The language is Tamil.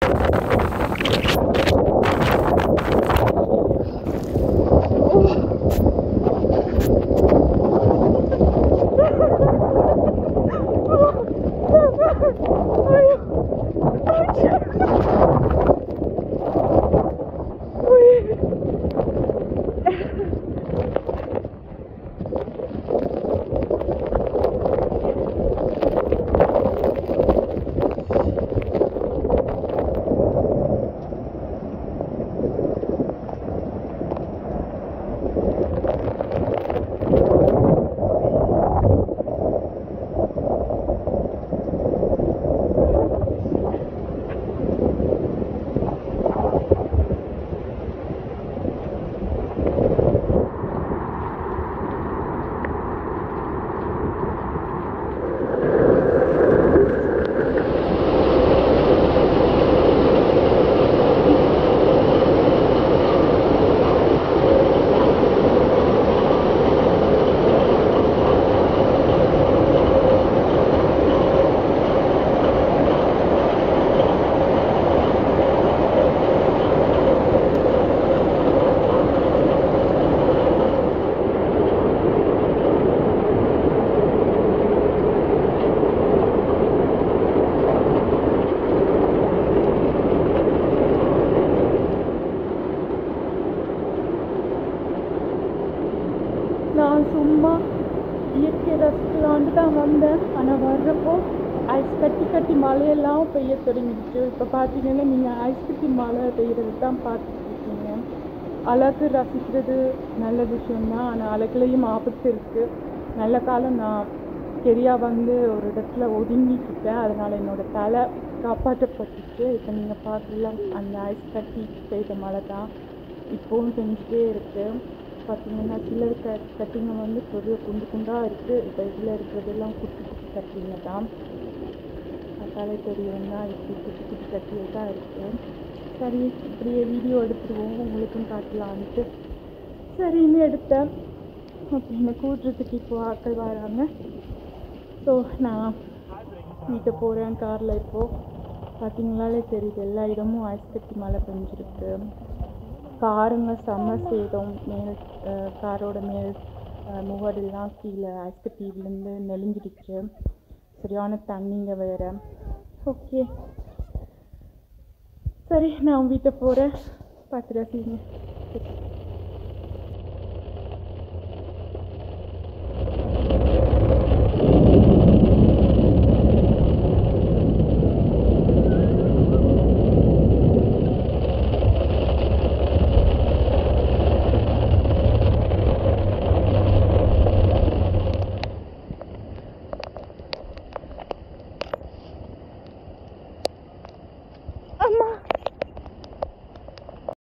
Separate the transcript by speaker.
Speaker 1: நான் சும்மா இயற்கை ரசிக்கலான்ட்டு தான் வந்தேன் ஆனால் வர்றப்போ ஐஸ் கட்டி கட்டி மழையெல்லாம் பெய்ய தொடங்கிடுச்சு இப்போ பார்த்தீங்கன்னா நீங்கள் ஐஸ் கட்டி மழை பெய்யறது தான் பார்த்துட்டு இருக்கீங்க அழகு ரசிக்கிறது நல்ல விஷயம்தான் ஆனால் அழகுலேயும் ஆபத்து இருக்குது நல்ல காலம் நான் சரியா வந்து ஒரு இடத்துல ஒதுங்கிட்டு இருக்கேன் அதனால் என்னோட தலை காப்பாற்றப்பட்டுச்சு இப்போ நீங்கள் பார்க்கலாம் அந்த ஐஸ் கட்டி பெய்த மழை தான் இப்போவும் செஞ்சுட்டே இருக்குது பார்த்தீங்கன்னா சிலர் க கட்டிங்க வந்து பெரிய குண்டு குண்டாக இருக்குது இப்போ இதில் இருக்கிறதெல்லாம் குட்டி குட்டி கட்டிங்க தான் பார்த்தாலே தெரியும் தான் இப்படி குட்டி குட்டி கட்டியே தான் இருக்குது சரி இப்படியே வீடியோ எடுத்துருவோம் உங்களுக்கும் காட்டலான்ட்டு சரின்னு எடுத்தேன் அப்படின்னு கூட்டுறதுக்கு இப்போ ஆட்கள் வராங்க ஸோ நான் வீட்டை போகிறேன் காரில் இப்போது பார்த்தீங்களாலே தெரியுது எல்லா இடமும் ஐஸ் கட்டி மழை பெஞ்சிருக்கு காருங்க செம்ம சேதம் மேல் அஹ், காரோட மேல் அஹ், முகடெல்லாம் கீழே ஐஸ் கட்டி விழுந்து நெளிஞ்சிடுச்சு சரியான தண்ணிங்க வேற ஓகே சரி நான் வீட்டை போகிறேன் பார்த்து ரசிங்க